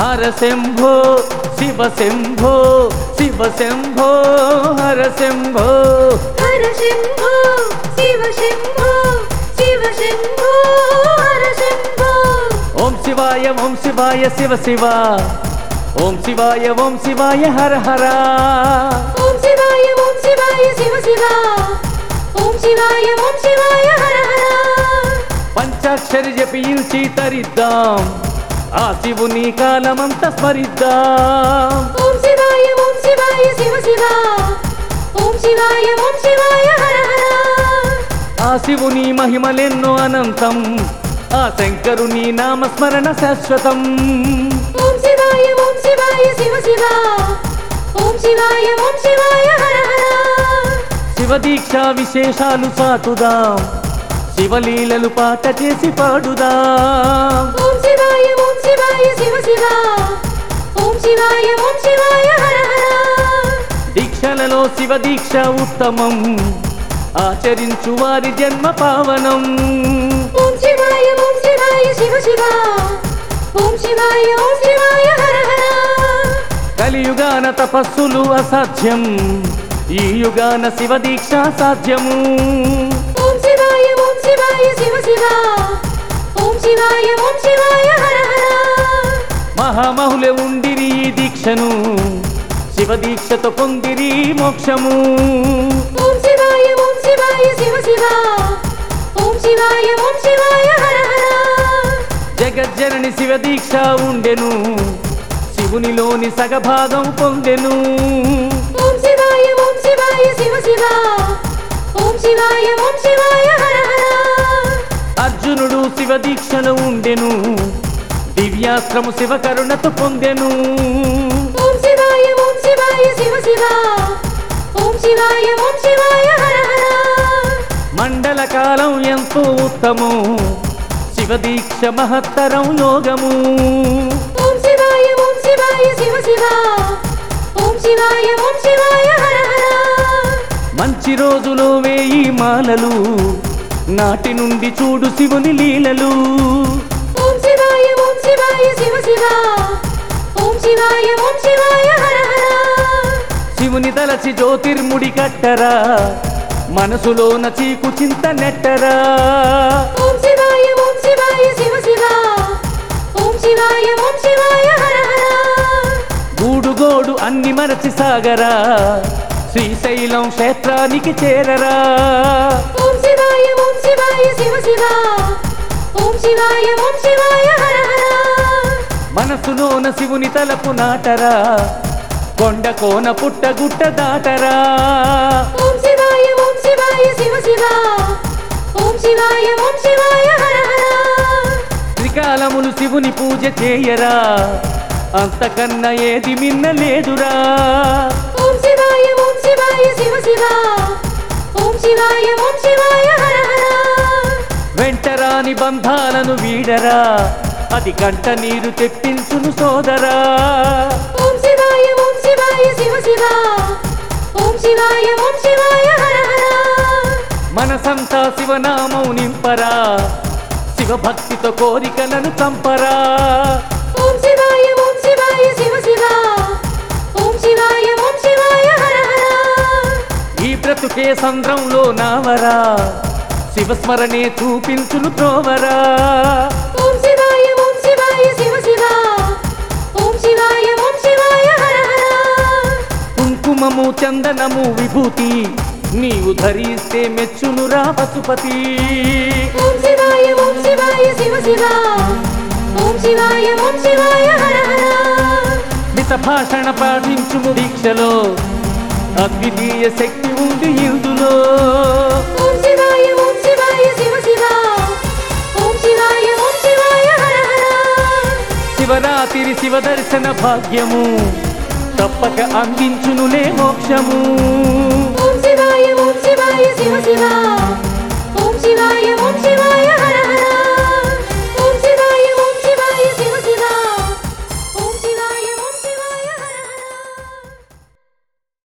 హర శంభో శివ శంభో శివ శంభో హర శంభో హర శంభో శివ శంభో శివ శంభో హర శంభో ఓం శివాయ ఓం శివాయ శివ శివ ఓం శివాయ ఓం శివాయ హర హర ఓం శివాయ ఓం శివాయ శివ శివ ఓం శివాయ ఓం శివాయ హర హర పంచాక్షరి జపించి తరిద్దాం ఆ శివుని కాలమంత స్మరిద్దాం ఓం శివాయ ఓం శివాయ శివ శివ ఓం శివాయ ఓం శివాయ హర హర ఆ శివుని మహిమలెన్నో అనంతం ఆ శంకరుని నామస్మరణ శాశ్వతం ఓం శివాయ ఓం శివాయ శివ శివ ఓం శివాయ ఓం శివాయ హర హర శివ దీక్షా విశేషాలు సాటుదాం శివలీలలు పాట చేసి పాడుదాం ఓం శివాయ ఓం శివాయ శివ శివ ఓం శివాయ ఓం శివాయ హర హర దీక్షలలో శివ దీక్ష ఉత్తమం ఆచరించు వారి జన్మ పావనం ఓం శివాయ ఓం శివాయ శివ శివ ఓం శివాయ ఓం శివాయ హర హర కలియుగాన తపస్సులు అసాధ్యం ఈ యుగాన శివ దీక్ష సాధ్యము ఓం శివాయ ఓం శివాయ శివ శివ ఓం శివాయ ఓం శివాయ హర హర మహామహులే ఉండిరి ఈ దీక్షను శివ దీక్షతో పొందిరి మోక్షము ఓం శివాయ ఓం శివాయ శివ శివ ఓం శివాయ ఓం శివాయ హర హర జగజ్జనని శివ దీక్ష ఉండెను శివునిలోని సగభాగం పొందెను ఓం శివాయ ఓం శివాయ శివ శివ ఓం శివాయ ఓం శివాయ హర హర అర్జునుడు శివ దీక్షలో ఉండెను దివ్యాస్త్రము శివ కరుణతో పొందెను ఓం శివాయ ఓం శివాయ శివ శివ ఓం శివాయ ఓం శివాయ హర హర మండల కాలం ఎంతో ఉత్తమం శివ దీక్ష మహత్తరం యోగము ఓం శివాయ ఓం శివాయ శివ శివ ఓం శివాయ ఓం శివాయ హర హర మంచి రోజులో వేయి మాలలు నాటి నుండి చూడు శివుని లీలలు ఓం శివాయ ఓం శివాయ శివ శివ ఓం శివాయ ఓం శివాయ హర హర శివుని తలచి జ్యోతిర్ముడి కట్టరా మనసులోన చీకు చింత నెట్టరా ఓం శివాయ ఓం శివాయ శివ శివ ఓం శివాయ ఓం శివాయ హర హర గూడు గోడు అన్ని మరచి సాగరా శ్రీశైలం క్షేత్రానికి చేరరా ఓం శివాయ ఓం శివాయ శివ శివ ఓం శివాయ ఓం శివాయ హర హర మనసులోన శివుని తలపు నాటరా కొండ కోన పుట్ట గుట్ట దాటరా ఓం శివాయ ఓం శివాయ శివ శివ ఓం శివాయ ఓం శివాయ హర హర త్రికాలములు శివుని పూజ చేయరా అంతకన్నా ఏది మిన్న లేదురా ఓం శివాయ ఓం శివాయ శివ శివ ఓం శివాయ ఓం శివాయ హర హర వెంటరాని బంధాలను వీడరా అది గంట నీరు తెప్పించును సోదరా ఓం శివాయ ఓం శివాయ శివ శివ ఓం శివాయ ఓం శివాయ హర హర మనసంతా శివనామం నింపరా శివభక్తితో కోరికలను చంపరా ఓం శివాయ ఓం శివాయ శివ శివ ఓం శివాయ ఓం శివాయ హర హర ఈ బ్రతుకే సంద్రంలో నావరా శివస్మరణే చూపించును త్రోవరా ఓం శివాయ ఓం శివాయ శివ శివ ఓం శివాయ ఓం శివాయ హర హర కుంకుమము చందనము విభూతి నీవు ధరిస్తే మెచ్చునురా పశుపతి ఓం శివాయ ఓం శివాయ శివ శివ ఓం శివాయ ఓం శివాయ హర హర మిత భాషణ పాటించుము దీక్షలో అద్వితీయ శక్తి ఉంది ఇందులో ఓం శివాయ ఓం శివాయ శివ శివ ఓం శివాయ ఓం శివాయ హర హర శివరాత్రి శివ దర్శన భాగ్యము తప్పక అందించునులే మోక్షము ఓం శివాయ ఓం శివాయ శివ శివ ఓం శివాయ ఓం శివాయ హర